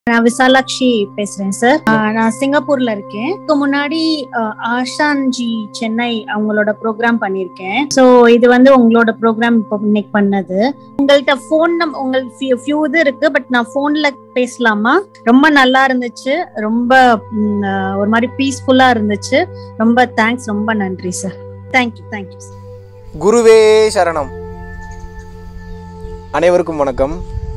நான் விசாலாட்சி பேசுறேன் சார் ஆஹ் நான் சிங்கப்பூர்ல இருக்கேன் இதுக்கு முன்னாடி ஆஹ் ஆஷான்ஜி சென்னை அவங்களோட ப்ரோக்ராம் பண்ணியிருக்கேன் ஸோ இது வந்து உங்களோட ப்ரோக்ராம் இப்போ இன்னைக்கு பண்ணது உங்கள்கிட்ட ஃபோன் நம் உங்களுக்கு ஃபியூ இது இருக்கு பட் நான் ஃபோன்ல பேசலாமா ரொம்ப நல்லா இருந்துச்சு ரொம்ப ம், ஆஹ் ஒரு மாதிரி பீஸ்ஃபுல்லா இருந்துச்சு ரொம்ப தேங்க்ஸ் ரொம்ப நன்றி சார் தேங்க்யூ தேங்க்யூ சார் குருவே சரணம் அனைவருக்கும் வணக்கம்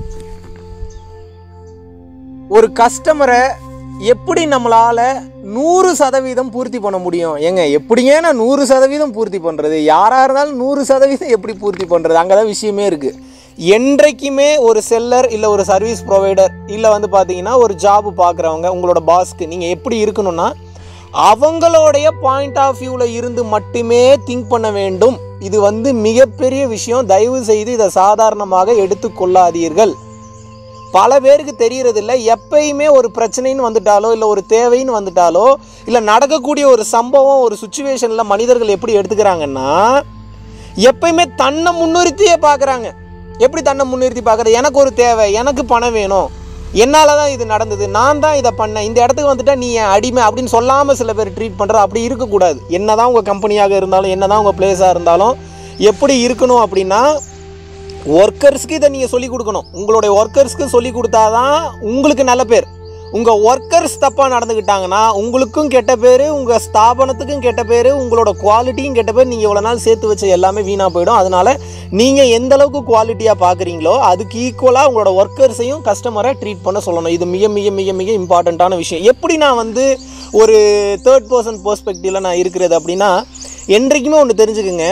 ஒரு கஸ்டமரை எப்படி நம்மளால நூறு சதவீதம் பூர்த்தி பண்ண முடியும் ஏங்க எப்படிங்க நான் நூறு சதவீதம் பூர்த்தி பண்ணுறது யாராக இருந்தாலும் நூறு சதவீதம் எப்படி பூர்த்தி பண்ணுறது அங்கே தான் விஷயமே இருக்குது என்றைக்குமே ஒரு செல்லர் இல்லை ஒரு சர்வீஸ் ப்ரொவைடர் இல்லை வந்து பார்த்தீங்கன்னா ஒரு ஜாப் பார்க்குறவங்க உங்களோட பாஸ்க்கு நீங்கள் எப்படி இருக்கணும்னா அவங்களுடைய பாயிண்ட் ஆஃப் வியூவில் இருந்து மட்டுமே திங்க் பண்ண வேண்டும் இது வந்து மிகப்பெரிய விஷயம் தயவு செய்து இதை சாதாரணமாக எடுத்துக்கொள்ளாதீர்கள் பல பேருக்கு தெரியறதில்ல எப்பயுமே ஒரு பிரச்சனைன்னு வந்துட்டாலோ இல்லை ஒரு தேவைன்னு வந்துட்டாலோ இல்லை நடக்கக்கூடிய ஒரு சம்பவம் ஒரு சுச்சுவேஷனில் மனிதர்கள் எப்படி எடுத்துக்கிறாங்கன்னா எப்பயுமே தன்னை முன்னிறுத்தியே பார்க்குறாங்க எப்படி தன்னை முன்னிறுத்தி பார்க்குறது எனக்கு ஒரு தேவை எனக்கு பணம் வேணும் என்னால் தான் இது நடந்தது நான் தான் இதை பண்ணேன் இந்த இடத்துக்கு வந்துட்டா நீ என் அடிமை அப்படின்னு சொல்லாமல் சில பேர் ட்ரீட் பண்ணுற அப்படி இருக்கக்கூடாது என்ன தான் உங்கள் கம்பெனியாக இருந்தாலும் என்ன தான் உங்கள் பிளேஸாக இருந்தாலும் எப்படி இருக்கணும் அப்படின்னா ஒர்க்கர்ஸ்க்கு இதை நீங்கள் சொல்லிக் கொடுக்கணும் உங்களுடைய ஒர்க்கர்ஸ்க்கு சொல்லிக் கொடுத்தாதான் உங்களுக்கு நல்ல பேர் உங்கள் ஒர்க்கர்ஸ் தப்பாக நடந்துக்கிட்டாங்கன்னா உங்களுக்கும் கெட்ட பேர் உங்கள் ஸ்தாபனத்துக்கும் கெட்ட பேர் உங்களோட குவாலிட்டியும் கெட்ட பேர் நீங்கள் இவ்வளோ நாள் சேர்த்து வச்ச எல்லாமே வீணாக போயிடும் அதனால் நீங்கள் எந்த அளவுக்கு குவாலிட்டியாக பார்க்குறீங்களோ அதுக்கு ஈக்குவலாக உங்களோட ஒர்க்கர்ஸையும் கஸ்டமரை ட்ரீட் பண்ண சொல்லணும் இது மிக மிக மிக மிக இம்பார்ட்டண்ட்டான விஷயம் எப்படி நான் வந்து ஒரு தேர்ட் பர்சன் பெர்ஸ்பெக்டிவில் நான் இருக்கிறது அப்படின்னா என்றைக்குமே ஒன்று தெரிஞ்சுக்குங்க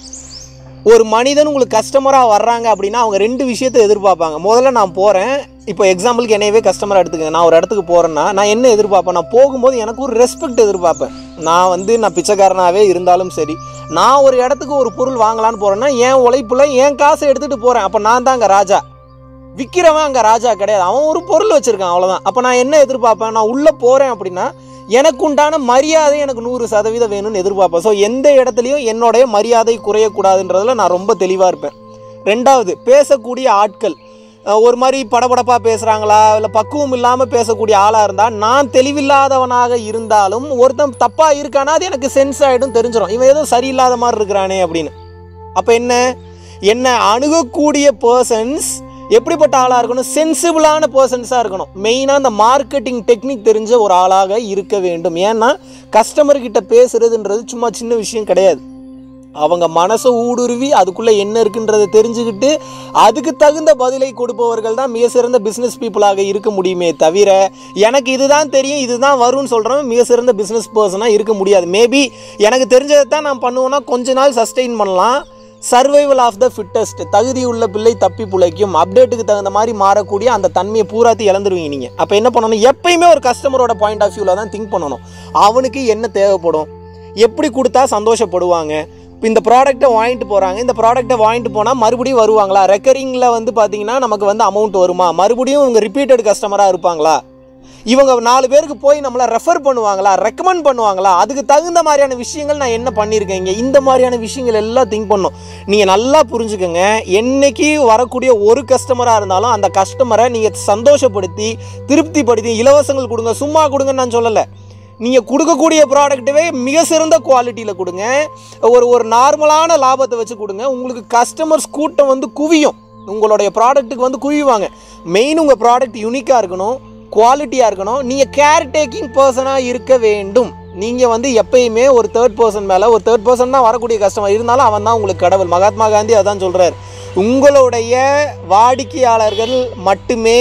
ஒரு மனிதன் உங்களுக்கு கஸ்டமராக வர்றாங்க அப்படின்னா அவங்க ரெண்டு விஷயத்தை எதிர்பார்ப்பாங்க முதல்ல நான் போகிறேன் இப்போ எக்ஸாம்பிளுக்கு என்னையவே கஸ்டமராக எடுத்துக்கங்க நான் ஒரு இடத்துக்கு போகிறேன்னா நான் என்ன எதிர்பார்ப்பேன் நான் போகும்போது எனக்கு ஒரு ரெஸ்பெக்ட் எதிர்பார்ப்பேன் நான் வந்து நான் பிச்சைக்காரனாகவே இருந்தாலும் சரி நான் ஒரு இடத்துக்கு ஒரு பொருள் வாங்கலான்னு போகிறேன்னா என் உழைப்புல என் காசை எடுத்துகிட்டு போகிறேன் அப்போ நான் தான் அங்கே ராஜா விற்கிறவன் அங்கே ராஜா கிடையாது அவன் ஒரு பொருள் வச்சுருக்கான் அவ்வளோதான் அப்போ நான் என்ன எதிர்பார்ப்பேன் நான் உள்ளே போகிறேன் அப்படின்னா எனக்கு உண்டான மரியாதை எனக்கு நூறு சதவீதம் வேணும்னு எதிர்பார்ப்பேன் ஸோ எந்த இடத்துலையும் என்னுடைய மரியாதை குறையக்கூடாதுன்றதுல நான் ரொம்ப தெளிவாக இருப்பேன் ரெண்டாவது பேசக்கூடிய ஆட்கள் அஹ் ஒரு மாதிரி படபடப்பாக பேசுகிறாங்களா இல்லை பக்குவம் இல்லாமல் பேசக்கூடிய ஆளாக இருந்தால் நான் தெளிவில்லாதவனாக இருந்தாலும் ஒருத்தன் தப்பாக இருக்கானா அது எனக்கு சென்ஸ் ஆகிடும் தெரிஞ்சிடும் இவன் ஏதோ சரியில்லாத மாதிரி இருக்கிறானே அப்படின்னு அப்போ என்ன என்னை அணுகக்கூடிய பர்சன்ஸ் எப்படிப்பட்ட ஆளாக இருக்கணும் சென்சிபிளான பர்சன்ஸாக இருக்கணும் மெயினாக இந்த மார்க்கெட்டிங் டெக்னிக் தெரிஞ்ச ஒரு ஆளாக இருக்க வேண்டும் ஏன்னா கஸ்டமர்கிட்ட பேசுறதுன்றது சும்மா சின்ன விஷயம் கிடையாது அவங்க மனசை ஊடுருவி அதுக்குள்ளே என்ன இருக்குன்றதை தெரிஞ்சுக்கிட்டு அதுக்கு தகுந்த பதிலை கொடுப்பவர்கள் தான் மிக சிறந்த பிஸ்னஸ் பீப்புளாக இருக்க முடியுமே தவிர எனக்கு இதுதான் தெரியும் இதுதான் வரும்னு சொல்கிறவன் மிக சிறந்த பிஸ்னஸ் பர்சனாக இருக்க முடியாது மேபி எனக்கு தெரிஞ்சதை தான் நான் பண்ணுவேன்னா கொஞ்ச நாள் சஸ்டெயின் பண்ணலாம் சர்வைவல் ஆஃப் த ஃபிட்டஸ்ட் தகுதி உள்ள பிள்ளை தப்பி பிழைக்கும் அப்டேட்டுக்கு தகுந்த மாதிரி மாறக்கூடிய அந்த தன்மையை பூராத்தி இழந்துருவீங்க நீங்கள் அப்போ என்ன பண்ணணும் எப்பயுமே ஒரு கஸ்டமரோட பாயிண்ட் ஆஃப் வியூவில் தான் திங்க் பண்ணணும் அவனுக்கு என்ன தேவைப்படும் எப்படி கொடுத்தா சந்தோஷப்படுவாங்க இப்போ இந்த ப்ராடக்ட்டை வாங்கிட்டு போகிறாங்க இந்த ப்ராடக்ட்டை வாங்கிட்டு போனால் மறுபடியும் வருவாங்களா ரெக்கரிங்கில் வந்து பார்த்தீங்கன்னா நமக்கு வந்து அமௌண்ட் வருமா மறுபடியும் இவங்க ரிப்பீட்டட் கஸ்டமராக இருப்பாங்களா இவங்க நாலு பேருக்கு போய் நம்மளை ரெஃபர் பண்ணுவாங்களா ரெக்கமெண்ட் பண்ணுவாங்களா அதுக்கு தகுந்த மாதிரியான விஷயங்கள் நான் என்ன பண்ணியிருக்கேன் இங்கே இந்த மாதிரியான விஷயங்கள் எல்லாம் திங்க் பண்ணும் நீங்கள் நல்லா புரிஞ்சுக்கோங்க என்னைக்கு வரக்கூடிய ஒரு கஸ்டமராக இருந்தாலும் அந்த கஸ்டமரை நீங்கள் சந்தோஷப்படுத்தி திருப்திப்படுத்தி இலவசங்கள் கொடுங்க சும்மா கொடுங்கன்னு நான் சொல்லலை நீங்கள் கொடுக்கக்கூடிய ப்ராடக்ட்டவே மிக சிறந்த குவாலிட்டியில் கொடுங்க ஒரு ஒரு நார்மலான லாபத்தை வச்சு கொடுங்க உங்களுக்கு கஸ்டமர்ஸ் கூட்டம் வந்து குவியும் உங்களுடைய ப்ராடக்ட்டுக்கு வந்து குவிவாங்க மெயின் உங்கள் ப்ராடக்ட் யூனிக்காக இருக்கணும் குவாலிட்டியாக இருக்கணும் நீங்கள் கேர் டேக்கிங் பர்சனாக இருக்க வேண்டும் நீங்கள் வந்து எப்பயுமே ஒரு தேர்ட் பர்சன் மேலே ஒரு தேர்ட் பர்சன் தான் வரக்கூடிய கஸ்டமர் இருந்தாலும் அவன் தான் உங்களுக்கு கடவுள் மகாத்மா காந்தி அதான் சொல்கிறார் உங்களுடைய வாடிக்கையாளர்கள் மட்டுமே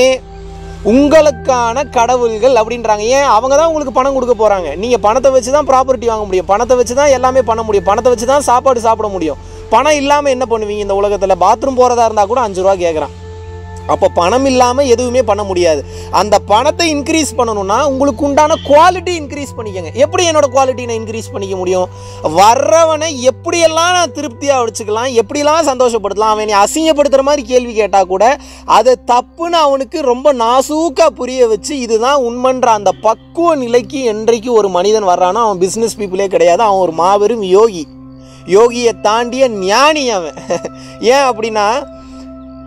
உங்களுக்கான கடவுள்கள் அப்படின்றாங்க ஏன் அவங்க தான் உங்களுக்கு பணம் கொடுக்க போகிறாங்க நீங்கள் பணத்தை வச்சு தான் ப்ராப்பர்ட்டி வாங்க முடியும் பணத்தை வச்சு தான் எல்லாமே பண்ண முடியும் பணத்தை வச்சு தான் சாப்பாடு சாப்பிட முடியும் பணம் இல்லாமல் என்ன பண்ணுவீங்க இந்த உலகத்தில் பாத்ரூம் போகிறதா இருந்தால் கூட அஞ்சு ரூபா கேட்குறான் அப்போ பணம் இல்லாமல் எதுவுமே பண்ண முடியாது அந்த பணத்தை இன்க்ரீஸ் பண்ணணும்னா உங்களுக்கு உண்டான குவாலிட்டி இன்க்ரீஸ் பண்ணிக்கங்க எப்படி என்னோட குவாலிட்டி நான் இன்க்ரீஸ் பண்ணிக்க முடியும் வர்றவனை எப்படியெல்லாம் நான் திருப்தியாக வச்சுக்கலாம் எப்படியெல்லாம் சந்தோஷப்படுத்தலாம் அவனை அசிங்கப்படுத்துகிற மாதிரி கேள்வி கேட்டால் கூட அதை தப்புன்னு அவனுக்கு ரொம்ப நாசூக்காக புரிய வச்சு இதுதான் உண்மைன்ற அந்த பக்குவ நிலைக்கு என்றைக்கு ஒரு மனிதன் வர்றானோ அவன் பிஸ்னஸ் பீப்புளே கிடையாது அவன் ஒரு மாபெரும் யோகி யோகியை தாண்டிய ஞானி அவன் ஏன் அப்படின்னா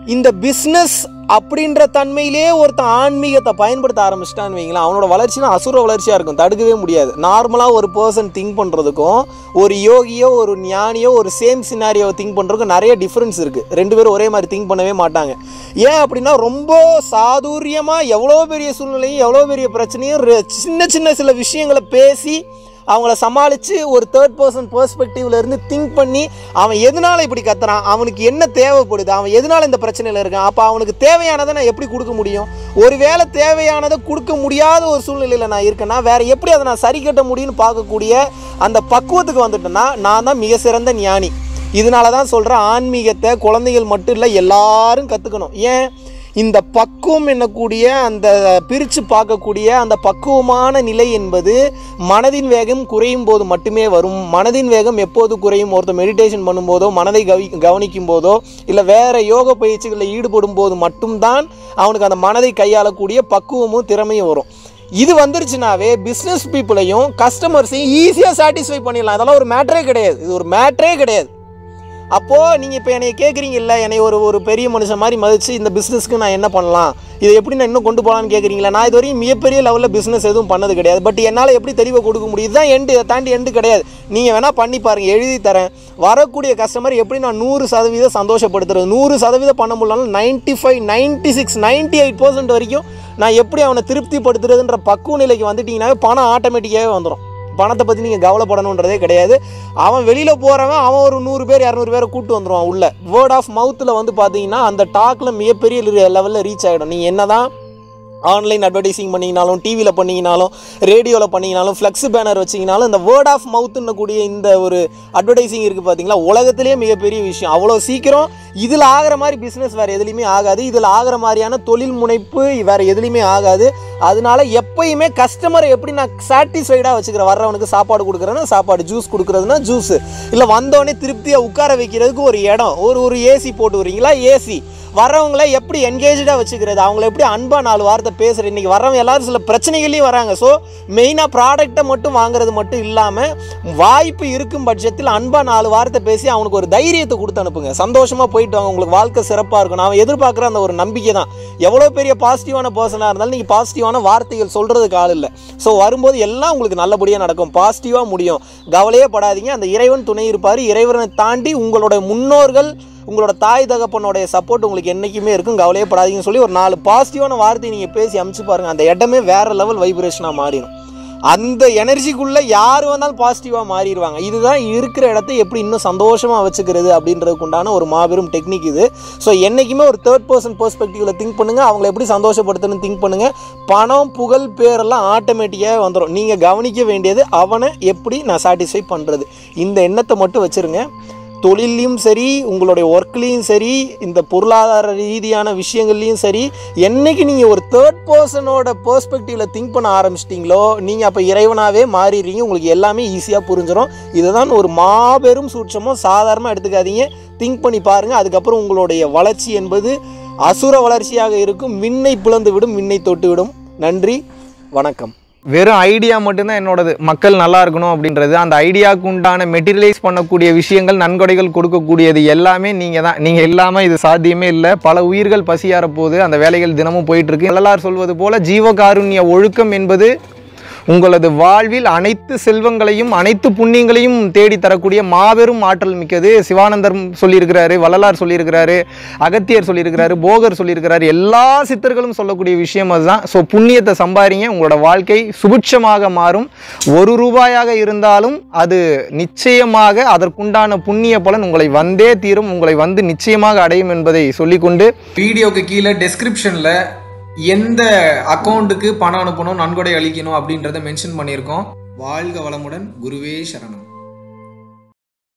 இந்த பிஸ்னஸ் அப்படின்ற தன்மையிலே ஒருத்தன் ஆன்மீகத்தை பயன்படுத்த ஆரம்பிச்சிட்டான்னு வைங்களேன் அவனோட வளர்ச்சினா அசுர வளர்ச்சியாக இருக்கும் தடுக்கவே முடியாது நார்மலாக ஒரு பர்சன் திங்க் பண்ணுறதுக்கும் ஒரு யோகியோ ஒரு ஞானியோ ஒரு சேம் சினாரியோவை திங்க் பண்ணுறதுக்கும் நிறைய டிஃப்ரென்ஸ் இருக்குது ரெண்டு பேரும் ஒரே மாதிரி திங்க் பண்ணவே மாட்டாங்க ஏன் அப்படின்னா ரொம்ப சாதுரியமாக எவ்வளோ பெரிய சூழ்நிலையும் எவ்வளோ பெரிய பிரச்சனையும் ரெ- சின்ன சின்ன சில விஷயங்களை பேசி அவங்கள சமாளித்து ஒரு தேர்ட் பர்சன் பெர்ஸ்பெக்டிவ்ல இருந்து திங்க் பண்ணி அவன் எதனால இப்படி கத்துறான் அவனுக்கு என்ன தேவைப்படுது அவன் எதனால இந்த பிரச்சனையில் இருக்கான் அப்போ அவனுக்கு தேவையானதை நான் எப்படி கொடுக்க முடியும் ஒருவேளை தேவையானதை கொடுக்க முடியாத ஒரு சூழ்நிலையில் நான் இருக்கேன்னா வேற எப்படி அதை நான் சரி கட்ட முடியும்னு பார்க்கக்கூடிய அந்த பக்குவத்துக்கு வந்துட்டேன்னா நான் தான் மிக சிறந்த ஞானி இதனால தான் சொல்கிறேன் ஆன்மீகத்தை குழந்தைகள் மட்டும் இல்லை எல்லாரும் கற்றுக்கணும் ஏன் இந்த பக்குவம் என்னக்கூடிய அந்த பிரித்து பார்க்கக்கூடிய அந்த பக்குவமான நிலை என்பது மனதின் வேகம் குறையும் போது மட்டுமே வரும் மனதின் வேகம் எப்போது குறையும் ஒருத்தர் மெடிடேஷன் பண்ணும்போதோ மனதை கவி கவனிக்கும் போதோ இல்லை வேற யோக பயிற்சிகளில் ஈடுபடும் போது மட்டும்தான் அவனுக்கு அந்த மனதை கையாளக்கூடிய பக்குவமும் திறமையும் வரும் இது வந்துருச்சுனாவே பிஸ்னஸ் பீப்புளையும் கஸ்டமர்ஸையும் ஈஸியாக சாட்டிஸ்ஃபை பண்ணிடலாம் அதெல்லாம் ஒரு மேட்டரே கிடையாது இது ஒரு மேட்டரே கிடையாது அப்போது நீங்கள் இப்போ என்னை கேட்குறீங்கல்ல என்னை ஒரு ஒரு பெரிய மனுஷன் மாதிரி மதித்து இந்த பிஸ்னஸ்க்கு நான் என்ன பண்ணலாம் இதை எப்படி நான் இன்னும் கொண்டு போகலான்னு கேட்குறீங்களா நான் இது வரையும் மிகப்பெரிய லெவலில் பிஸ்னஸ் எதுவும் பண்ணது கிடையாது பட் என்னால் எப்படி தெளிவை கொடுக்க முடியுது தான் எண்டு இதை தாண்டி எண்டு கிடையாது நீங்கள் வேணால் பண்ணி பாருங்கள் எழுதி தரேன் வரக்கூடிய கஸ்டமர் எப்படி நான் நூறு சதவீதம் சந்தோஷப்படுத்துறது நூறு சதவீதம் பண்ண முடியலனாலும் ninety five ninety six ninety eight percent வரைக்கும் நான் எப்படி அவனை திருப்திப்படுத்துறதுன்ற பக்குவ நிலைக்கு வந்துட்டீங்கன்னாவே பணம் ஆட்டோமேட்டிக்காகவே வந்துடும் பணத்தை பற்றி நீங்கள் கவலைப்படணுன்றதே கிடையாது அவன் வெளியில் போகிறவன் அவன் ஒரு நூறு பேர் இரநூறு பேரை கூட்டு வந்துடுவான் உள்ள வேர்ட் ஆஃப் மவுத்தில் வந்து பார்த்தீங்கன்னா அந்த டாக்கில் மிகப்பெரிய லெவலில் ரீச் ஆகிடும் நீங்கள் என்ன தான் ஆன்லைன் அட்வர்டைசிங் பண்ணிங்கனாலும் டிவியில் பண்ணிங்கனாலும் ரேடியோவில் பண்ணிங்கனாலும் ஃப்ளெக்ஸ் பேனர் வச்சிங்கனாலும் இந்த வேர்ட் ஆஃப் மவுத்துன்னு கூடிய இந்த ஒரு அட்வர்டைசிங் இருக்குது பார்த்தீங்களா உலகத்திலேயே மிகப்பெரிய விஷயம் அவ்வளோ சீக்கிரம் இதில் ஆகிற மாதிரி பிஸ்னஸ் வேறு எதுலேயுமே ஆகாது இதில் ஆகிற மாதிரியான தொழில் முனைப்பு வேறு எதுலேயுமே ஆகாது அதனால எப்பயுமே கஸ்டமரை எப்படி நான் சாட்டிஸ்ஃபைடாக வச்சுக்கிறேன் வர்றவனுக்கு சாப்பாடு கொடுக்குறேன்னா சாப்பாடு ஜூஸ் கொடுக்குறதுனா ஜூஸ் இல்லை வந்தோடனே திருப்தியாக உட்கார வைக்கிறதுக்கு ஒரு இடம் ஒரு ஒரு ஏசி போட்டு வரீங்களா ஏசி வர்றவங்கள எப்படி என்கேஜாக வச்சுக்கிறது அவங்கள எப்படி அன்பாக நாலு வார்த்தை பேசுகிற இன்றைக்கி வர்றவங்க எல்லாரும் சில பிரச்சனைகளையும் வராங்க ஸோ மெயினாக ப்ராடக்ட்டை மட்டும் வாங்குறது மட்டும் இல்லாமல் வாய்ப்பு இருக்கும் பட்சத்தில் அன்பாக நாலு வார்த்தை பேசி அவனுக்கு ஒரு தைரியத்தை கொடுத்து அனுப்புங்க சந்தோஷமாக போயிட்டு வாங்க உங்களுக்கு வாழ்க்கை சிறப்பாக இருக்கும் நான் எதிர்பார்க்குற அந்த ஒரு நம்பிக்கை தான் எவ்வளோ பெரிய பாசிட்டிவான பர்சனாக இருந்தாலும் நீங்கள் பாசிட்டிவான வார்த்தைகள் சொல்கிறதுக்கு ஆள் இல்லை ஸோ வரும்போது எல்லாம் உங்களுக்கு நல்லபடியாக நடக்கும் பாசிட்டிவாக முடியும் கவலையே படாதீங்க அந்த இறைவன் துணை இருப்பார் இறைவனை தாண்டி உங்களோட முன்னோர்கள் உங்களோட தாய் தகப்பனுடைய சப்போர்ட் உங்களுக்கு என்றைக்குமே இருக்கும் கவலையே படாதீங்கன்னு சொல்லி ஒரு நாலு பாசிட்டிவான வார்த்தையை நீங்கள் பேசி அமுச்சு பாருங்கள் அந்த இடமே வேறு லெவல் வைப்ரேஷனாக மாறிடும் அந்த எனர்ஜிக்குள்ளே யார் வந்தாலும் பாசிட்டிவாக மாறிடுவாங்க இதுதான் இருக்கிற இடத்த எப்படி இன்னும் சந்தோஷமாக வச்சுக்கிறது அப்படின்றதுக்கு உண்டான ஒரு மாபெரும் டெக்னிக் இது ஸோ என்றைக்குமே ஒரு தேர்ட் பர்சன் பெர்ஸ்பெக்டிவில் திங்க் பண்ணுங்கள் அவங்கள எப்படி சந்தோஷப்படுத்தணும்னு திங்க் பண்ணுங்கள் பணம் புகழ் பேரெல்லாம் ஆட்டோமேட்டிக்காக வந்துடும் நீங்கள் கவனிக்க வேண்டியது அவனை எப்படி நான் சாட்டிஸ்ஃபை பண்ணுறது இந்த எண்ணத்தை மட்டும் வச்சுருங்க தொழிலையும் சரி உங்களுடைய ஒர்க்லேயும் சரி இந்த பொருளாதார ரீதியான விஷயங்கள்லையும் சரி என்னைக்கு நீங்கள் ஒரு தேர்ட் பர்சனோட பெர்ஸ்பெக்டிவில் திங்க் பண்ண ஆரம்பிச்சிட்டிங்களோ நீங்கள் அப்போ இறைவனாகவே மாறிடுறீங்க உங்களுக்கு எல்லாமே ஈஸியாக புரிஞ்சிடும் இதுதான் ஒரு மாபெரும் சூட்சமோ சாதாரணமாக எடுத்துக்காதீங்க திங்க் பண்ணி பாருங்கள் அதுக்கப்புறம் உங்களுடைய வளர்ச்சி என்பது அசுர வளர்ச்சியாக இருக்கும் விண்ணை பிளந்து விடும் விண்ணை தொட்டு விடும் நன்றி வணக்கம் வெறும் ஐடியா மட்டும்தான் என்னோடது மக்கள் நல்லா இருக்கணும் அப்படின்றது அந்த ஐடியாவுக்கு உண்டான மெட்டீரியலைஸ் பண்ணக்கூடிய விஷயங்கள் நன்கொடைகள் கொடுக்கக்கூடியது எல்லாமே நீங்கள் தான் நீங்கள் இல்லாமல் இது சாத்தியமே இல்லை பல உயிர்கள் பசியார போது அந்த வேலைகள் தினமும் போயிட்டு இருக்கு எல்லாரும் சொல்வது போல ஜீவகாருண்ய ஒழுக்கம் என்பது உங்களது வாழ்வில் அனைத்து செல்வங்களையும் அனைத்து புண்ணியங்களையும் தேடி தரக்கூடிய மாபெரும் ஆற்றல் மிக்கது சிவானந்தர் சொல்லியிருக்கிறாரு வள்ளலார் சொல்லியிருக்கிறாரு அகத்தியர் சொல்லியிருக்கிறாரு போகர் சொல்லியிருக்கிறாரு எல்லா சித்தர்களும் சொல்லக்கூடிய விஷயம் அதுதான் ஸோ புண்ணியத்தை சம்பாதிங்க உங்களோட வாழ்க்கை சுபிட்சமாக மாறும் ஒரு ரூபாயாக இருந்தாலும் அது நிச்சயமாக அதற்குண்டான புண்ணிய பலன் உங்களை வந்தே தீரும் உங்களை வந்து நிச்சயமாக அடையும் என்பதை சொல்லிக்கொண்டு வீடியோக்கு கீழே டெஸ்கிரிப்ஷனில் எந்த அக்கௌண்ட்டுக்கு பணம் அனுப்பணும் நன்கொடை அளிக்கணும் அப்படின்றத மென்ஷன் பண்ணியிருக்கோம் வாழ்க வளமுடன் குருவே சரணம்